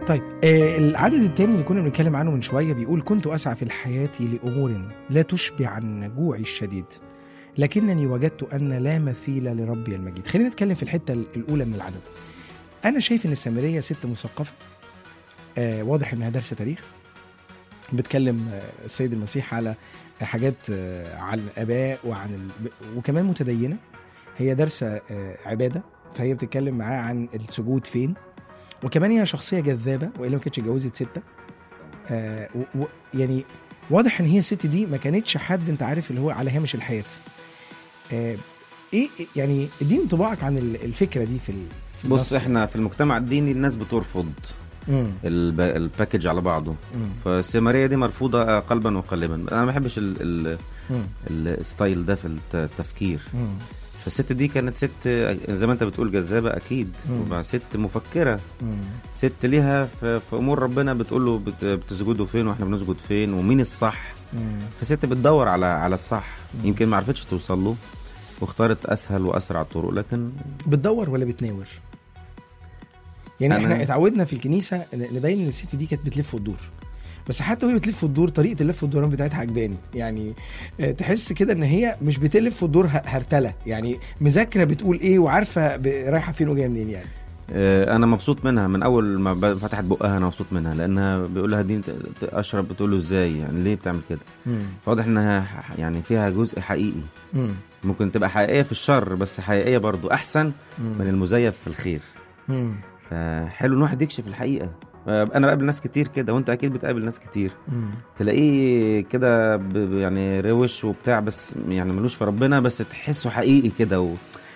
طيب آه العدد الثاني اللي كنا بنتكلم عنه من شويه بيقول كنت اسعى في الحياه لامور لا تشبع عن جوعي الشديد لكنني وجدت ان لا مثيل لربي المجيد خلينا نتكلم في الحته الاولى من العدد انا شايف ان السامريه ست مثقفه آه واضح انها دارسه تاريخ بتكلم آه السيد المسيح على حاجات آه عن الاباء وعن ال... وكمان متدينه هي دارسه آه عباده فهي بتتكلم معاه عن السجود فين وكمان هي شخصيه جذابه والا ما كانتش اتجوزت سته آه و... و... يعني واضح ان هي الست دي ما كانتش حد انت عارف اللي هو على هامش الحياه آه ايه يعني اديني انطباعك عن ال- الفكره دي في, ال... في بص النص. احنا في المجتمع الديني الناس بترفض مم. الب... الباكج على بعضه مم. فالسامريه دي مرفوضه قلبا وقالبا انا ما بحبش ال... ال... مم. الستايل ده في الت- التفكير مم. فالست دي كانت ست زي ما انت بتقول جذابه اكيد مم. وبقى ست مفكره مم. ست ليها في, في امور ربنا بتقول له بت... بتسجدوا فين واحنا بنسجد فين ومين الصح مم. فست بتدور على على الصح مم. يمكن ما عرفتش توصل له واختارت اسهل واسرع الطرق لكن بتدور ولا بتناور؟ يعني أنا- احنا اتعودنا في الكنيسه ن- نبين ان الست دي كانت بتلف وتدور بس حتى وهي بتلف وتدور طريقه اللف والدوران بتاعتها عجباني يعني آه، تحس كده ان هي مش بتلف وتدور ه- هرتله يعني مذاكره بتقول ايه وعارفه ب- رايحه فين وجايه منين يعني آه، انا مبسوط منها من اول ما ب- فتحت بقها انا مبسوط منها لانها بيقول لها دي ت- ت- اشرب بتقول له ازاي يعني ليه بتعمل كده مم. فواضح انها ح- يعني فيها جزء حقيقي مم. ممكن تبقى حقيقيه في الشر بس حقيقيه برضو احسن من مم. المزيف في الخير مم. فحلو ان واحد يكشف الحقيقه آه، انا بقابل ناس كتير كده وانت اكيد بتقابل ناس كتير مم. تلاقيه كده ب- ب- يعني روش وبتاع بس يعني ملوش في ربنا بس تحسه حقيقي كده و...